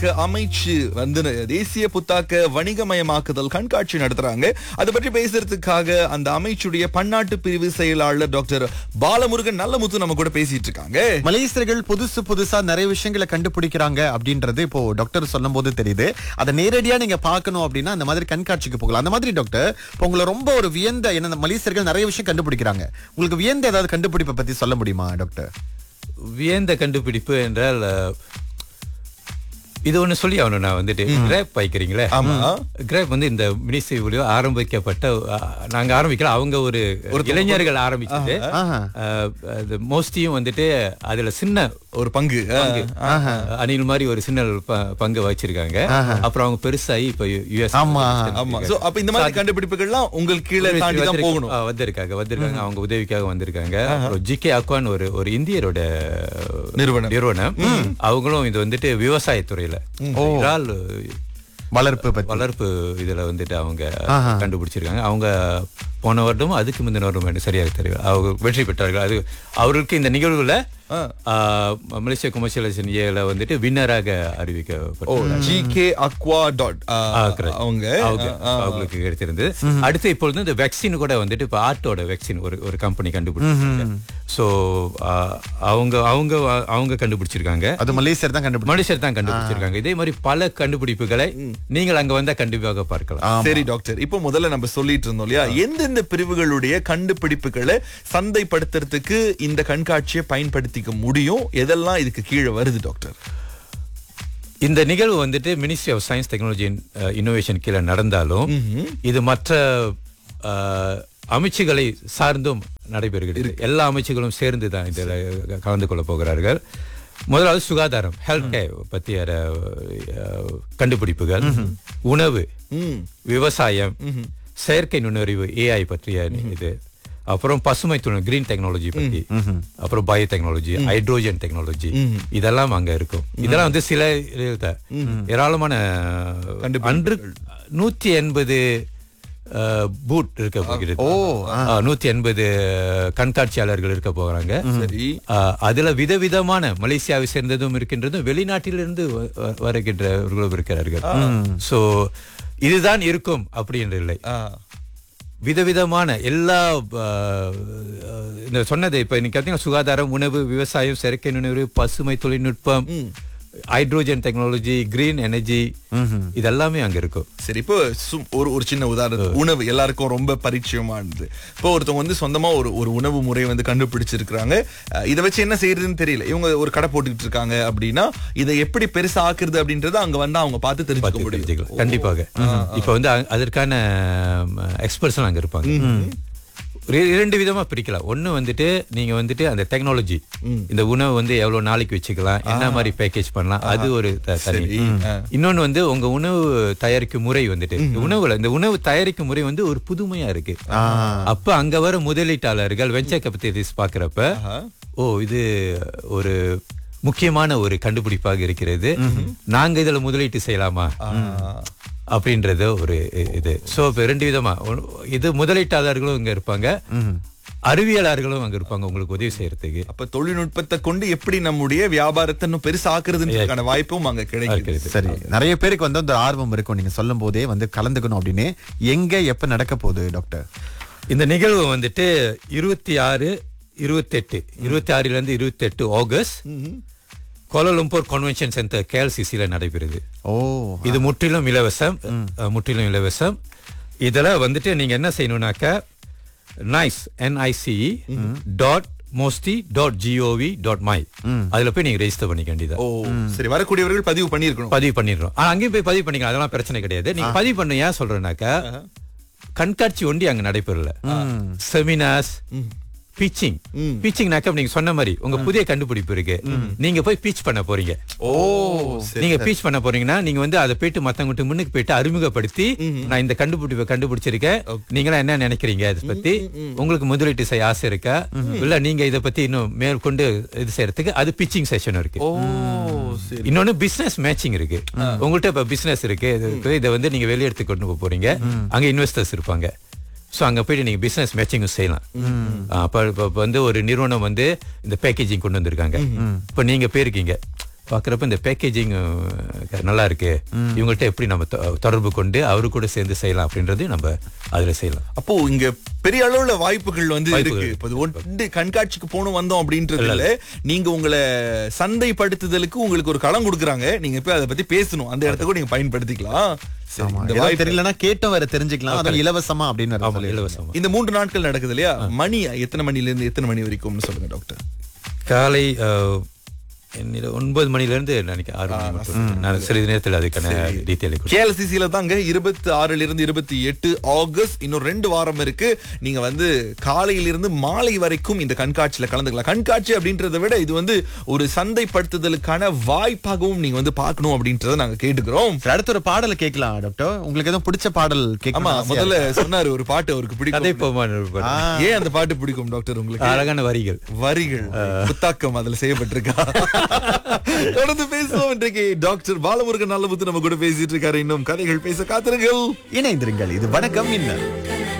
புத்தாக்க அமைச்சு வந்து தேசிய புத்தாக்க வணிகமயமாக்குதல் கண்காட்சி நடத்துறாங்க அதை பற்றி பேசுறதுக்காக அந்த அமைச்சுடைய பன்னாட்டு பிரிவு செயலாளர் டாக்டர் பாலமுருகன் நல்லமுத்து நம்ம கூட பேசிட்டு இருக்காங்க மலேசியர்கள் புதுசு புதுசா நிறைய விஷயங்களை கண்டுபிடிக்கிறாங்க அப்படின்றது இப்போ டாக்டர் சொல்லும் போது தெரியுது அதை நேரடியா நீங்க பார்க்கணும் அப்படின்னா அந்த மாதிரி கண்காட்சிக்கு போகலாம் அந்த மாதிரி டாக்டர் இப்போ உங்களை ரொம்ப ஒரு வியந்த என்ன இந்த மலேசியர்கள் நிறைய விஷயம் கண்டுபிடிக்கிறாங்க உங்களுக்கு வியந்த ஏதாவது கண்டுபிடிப்பை பத்தி சொல்ல முடியுமா டாக்டர் வியந்த கண்டுபிடிப்பு என்றால் அஹ், இது ஒண்ணு சொல்லி ஆகணும் நான் வந்துட்டு கிரேப் வைக்கிறீங்களே ஆமா. கிரேப் வந்து இந்த மினிஸ்ட்ரி ஆரம்பிக்கப்பட்ட அஹ், நாங்க ஆரம்பிக்கல அவங்க ஒரு இளைஞர்கள் ஆரம்பிச்சது ஆஹா. மோஸ்டியும் வந்துட்டு அதுல சின்ன ஒரு பங்கு அஹ், அணில் மாதிரி ஒரு சின்ன ப- பங்கு வச்சிருக்காங்க அப்புறம் அவங்க பெருசாகி இப்ப யுஎஸ் ஆமா. ஆமா சோ அப்ப இந்த மாதிரி கண்டுபிடிப்புகள்லாம் உங்களுக்கு கீழே தாண்டி தான் போகணும் ஆ, வந்திருக்காங்க வந்திருக்காங்க அவங்க உதவிக்காக வந்திருக்காங்க அப்புறம் ஜிகே அக்வான் ஒரு ஒரு இந்தியரோட நிறுவனம். நிறுவனம் அவங்களும் இது வந்துட்டு விவசாயத்துறையில இறால் வளர்ப்பு பத்தி வளர்ப்பு இதுல வந்துட்டு அவங்க கண்டுபிடிச்சிருக்காங்க அவங்க போன வருடமும் அதுக்கு முந்தின வருடம் எனக்கு சரியாக தெரியல அவங்க வெற்றி பெற்றார்கள் அது அவருக்கு இந்த நிகழ்வுல ஆ, மலேசியா கமர்ஷியலைசேஷன் ஏல வந்துட்டு வின்னராக ஓ அறிவிக்கப்பட்டாங்க ஜி கே அக்வா டாட் ஆ, correct. அவங்க அவங்க அவங்களுக்கு கிடைத்திருந்தது அடுத்து இப்பொழுது இந்த வேக்சின் கூட வந்துட்டு இப்ப ஆர்ட்டோட வேக்சின் ஒரு ஒரு கம்பெனி கண்டுபிடிச்சிருக்காங்க சோ அவங்க அவங்க அவங்க கண்டுபிடிச்சிருக்காங்க அது மலேசியர் தான் கண்டுபிடி மனுஷர் தான் கண்டுபிடிச்சிருக்காங்க இதே மாதிரி பல கண்டுபிடிப்புகளை நீங்கள் அங்க வந்தா கண்டிப்பாக பார்க்கலாம் சரி டாக்டர் இப்போ முதல்ல நம்ம சொல்லிட்டு இருந்தோம் இல்லையா எந்தெந்த பிரிவுகளுடைய கண்டுபிடிப்புகளை சந்தைப்படுத்துறதுக்கு இந்த கண்காட்சியை பயன்படுத்திக்க முடியும் எதெல்லாம் இதுக்கு கீழே வருது டாக்டர் இந்த நிகழ்வு வந்துட்டு ministry of science technology innovation கீழே நடந்தாலும் இது மற்ற அஹ், அமைச்சுகளை சார்ந்தும் நடைபெறுகிறது எல்லா அமைச்சுகளும் சேர்ந்து தான் இதில் கலந்து கொள்ள போகிறார்கள் முதலாவது சுகாதாரம் ஹெல்த் கேர் பற்றிய அஹ், கண்டுபிடிப்புகள் உணவு விவசாயம் செயற்கை நுண்ணறிவு ஏஐ பற்றிய இது அப்புறம் பசுமை தொழில் கிரீன் டெக்னாலஜி பத்தி அப்புறம் பயோ டெக்னாலஜி ஹைட்ரோஜன் டெக்னாலஜி இதெல்லாம் அங்க இருக்கும் இதெல்லாம் வந்து சில இது- ஏராளமான அன்று நூத்தி எண்பது பூட் இருக்க போகிறது ஆ, நூத்தி எண்பது கண்காட்சியாளர்கள் இருக்க போகிறாங்க சரி ஆ, அதுல விதவிதமான மலேசியாவை சேர்ந்ததும் இருக்கின்றதும் வெளிநாட்டிலிருந்து வ- வ- வருகின்றவர்களும் இருக்கிறார்கள் சோ இதுதான் இருக்கும் அப்படி என்று இல்லை ஆ, விதவிதமான எல்லா ஆ, இந்த சொன்னது இப்ப இன்னைக்கு பார்த்தீங்கன்னா சுகாதாரம் உணவு விவசாயம் செயற்கை நுண்ணறிவு பசுமை தொழில்நுட்பம் ஹைட்ரோஜன் டெக்னாலஜி கிரீன் எனர்ஜி இதெல்லாமே அங்க இருக்கும் சரி இப்போ சும்- ஒரு ஒரு சின்ன உதாரணம் உணவு எல்லாருக்கும் ரொம்ப பரிச்சயமானது இப்போ ஒருத்தவங்க வந்து சொந்தமா ஒரு ஒரு உணவு முறை வந்து கண்டுபிடிச்சிருக்காங்க அஹ், இதை வச்சு என்ன செய்யறதுன்னு தெரியல இவங்க ஒரு கடை போட்டுக்கிட்டு இருக்காங்க அப்படின்னா இதை எப்படி பெருசா ஆக்குறது அப்படின்றத அங்க வந்து அவங்க பார்த்து தெரிஞ்சுக்க பார்த்து முடியும் தெரிஞ்சுக்கலாம். கண்டிப்பாக இப்ப வந்து அ- அதற்கான எக்ஸ்பர்ட்ஸ் அங்க இருப்பாங்க இர- இரண்டு விதமா பிரிக்கலாம் ஒண்ணு வந்துட்டு நீங்க வந்துட்டு அந்த டெக்னாலஜி இந்த உணவு வந்து எவ்வளவு நாளைக்கு வச்சுக்கலாம் என்ன மாதிரி பேக்கேஜ் பண்ணலாம் அது ஒரு த- தனி சரி. ஆ. இன்னொன்னு வந்து உங்க உணவு தயாரிக்கும் முறை வந்துட்டு இந்த உணவுல இந்த உணவு தயாரிக்கும் முறை வந்து ஒரு புதுமையா இருக்கு அப்ப அங்க வர முதலீட்டாளர்கள் வெஞ்சர் கேபிட்டலிஸ்ட் பாக்குறப்ப ஓ இது ஒரு முக்கியமான ஒரு கண்டுபிடிப்பாக இருக்கிறது நாங்க இதுல முதலீட்டு செய்யலாமா அப்படின்றது ஒரு இ- இது சோ இப்ப ரெண்டு விதமா ஒன்னு- இது முதலீட்டாளர்களும் இங்க இருப்பாங்க அறிவியலாளர்களும் அங்க இருப்பாங்க உங்களுக்கு உதவி செய்யறதுக்கு அப்ப தொழில்நுட்பத்தை கொண்டு எப்படி நம்முடைய வியாபாரத்தை இன்னும் பெருசா ஆக்குறதுன்றதுக்கான வாய்ப்பும் அங்க கிடைக்குது இருக்கிறது. சரி நிறைய பேருக்கு வந்து அந்த ஆர்வம் இருக்கும் நீங்க சொல்லும் போதே வந்து கலந்துக்கணும் அப்படின்னு எங்க எப்ப நடக்க போகுது டாக்டர் இந்த நிகழ்வு வந்துட்டு இருபத்தி ஆறு இருபத்தெட்டு இருபத்தி ஆறுல இருந்து இருபத்தி எட்டு ஆகஸ்ட் கோலாலம்பூர் கன்வென்ஷன் சென்டர் கேஎல்சிசில நடைபெறுது ஓ இது முற்றிலும் இலவசம் அஹ், முற்றிலும் இலவசம் இதுல வந்துட்டு நீங்க என்ன செய்யணும்னாக்க nice NIC dot MOSTI dot GOV dot my அதுல போய் நீங்க ரெஜிஸ்டர் பண்ணிக்க வேண்டியதா ஓ சரி வரக்கூடியவர்கள் பதிவு பண்ணியிருக்கணும் பதிவு பண்ணிடுறோம் ஆனா அங்கேயும் போய் பதிவு பண்ணிக்கலாம் அதெல்லாம் பிரச்சனை கிடையாது நீங்க பதிவு பண்ண ஏன் சொல்றேன்னாக்கா கண்காட்சி ஒண்டி அங்க நடைபெறல செமினார்ஸ் பீச்சிங் பீச்சிங்னாக்க நீங்க சொன்ன மாதிரி உங்க புதிய கண்டுபிடிப்பு இருக்கு நீங்க போய் பீச் பண்ண போறீங்க ஓ சரி நீங்க பீச் பண்ண போறீங்கன்னா நீங்க வந்து அதை போயிட்டு மத்தவங்கிட்ட முன்னுக்கு போயிட்டு அறிமுகப்படுத்தி நான் இந்த கண்டுபிடிப்பை கண்டுபிடிச்சிருக்கேன் நீங்களா என்ன நினைக்கிறீங்க இதை பத்தி உங்களுக்கு முதலீட்டு செய்ய ஆசை இருக்கா இல்ல நீங்க இதை பத்தி இன்னும் மேற்கொண்டு இது செய்யறதுக்கு அது பிச்சிங் செஷன் இருக்கு ஓ சரி இன்னொன்னு பிசினஸ் மேட்சிங் இருக்கு உங்கள்ட்ட இப்ப பிசினஸ் இருக்கு இது இருக்கு. இதை வந்து நீங்க வெளியெடுத்து கொண்டு போக போறீங்க அங்க இன்வெஸ்டர்ஸ் இருப்பாங்க சோ அங்க போயிட்டு நீங்க பிசினஸ் மேட்சிங்கும் செய்யலாம் ஆ, அப்ப இப்ப இப்ப வந்து ஒரு நிறுவனம் வந்து இந்த பேக்கேஜிங் கொண்டு வந்திருக்காங்க இப்ப நீங்க போயிருக்கீங்க பாக்குறப்ப இந்த பேக்கேஜிங் நல்லா இருக்கு இவங்கள்ட்ட எப்படி நம்ம தொ- தொடர்பு கொண்டு அவரு கூட சேர்ந்து செய்யலாம் அப்படின்றது நம்ம அதுல செய்யலாம் அப்போ இங்க பெரிய அளவுல வாய்ப்புகள் வந்து வாய்ப்புகள் இருக்கு இப்ப இது ஒன்று கண்காட்சிக்கு போகணும் வந்தோம் அப்படின்றதுல நீங்க உங்களை சந்தைப்படுத்துதலுக்கு உங்களுக்கு ஒரு களம் கொடுக்குறாங்க நீங்க போய் அதை பத்தி பேசணும் அந்த இடத்த கூட நீங்க பயன்படுத்திக்கலாம் சரி, ஆமா. இந்த ஏதாவது வாய்ப்பு தெரியலன்னா கேட்டும் வேற தெரிஞ்சுக்கலாம் அதுவும் இலவசமா அப்படின்னு வேற ஆமா சொல்லி- இலவசமா இந்த மூன்று நாட்கள் நடக்குது இல்லையா மணி எத்தனை மணில இருந்து எத்தனை மணி வரைக்கும்னு சொல்லுங்க டாக்டர் காலை அஹ், என்னிட ஒன்பது மணில இருந்து நினைக்கிறேன் ஆறு மணி மட்டும் நான் சிறிது நேரத்தில் அதுக்கான டீட்டெயில் கேஎல்சிசில தாங்க இருபத்தி ஆறுல இருந்து இருபத்தி எட்டு ஆகஸ்ட் இன்னும் ரெண்டு வாரம் இருக்கு நீங்க வந்து காலையில இருந்து மாலை வரைக்கும் இந்த கண்காட்சியில கலந்துக்கலாம் கண்காட்சி அப்படின்றத விட இது வந்து ஒரு சந்தைப்படுத்துதலுக்கான வாய்ப்பாகவும் நீங்க வந்து பார்க்கணும் அப்படின்றத நாங்க கேட்டுக்கிறோம் சரி, அடுத்து ஒரு பாடலை கேட்கலாம் டாக்டர் உங்களுக்கு எதுவும் பிடிச்ச பாடல் ஆமா கேட்கலாம் முதல்ல சொன்னாரு ஒரு பாட்டு அவருக்கு கதை பிடிக்கும் போமா ஏன் அந்த பாட்டு பிடிக்கும் டாக்டர் உங்களுக்கு அழகான வரிகள் வரிகள் புத்தாக்கம் அதுல செய்யப்பட்டிருக்கா தொடர்ந்து பேசுவோம் இன்றைக்கு டாக்டர் பாலமுருகன் நல்லபுத்து நம்ம கூட பேசிட்டு இருக்காரு இன்னும் கதைகள் பேச காத்திருங்கள் இணைந்திருங்கள் இது வணக்கம் இன்னும்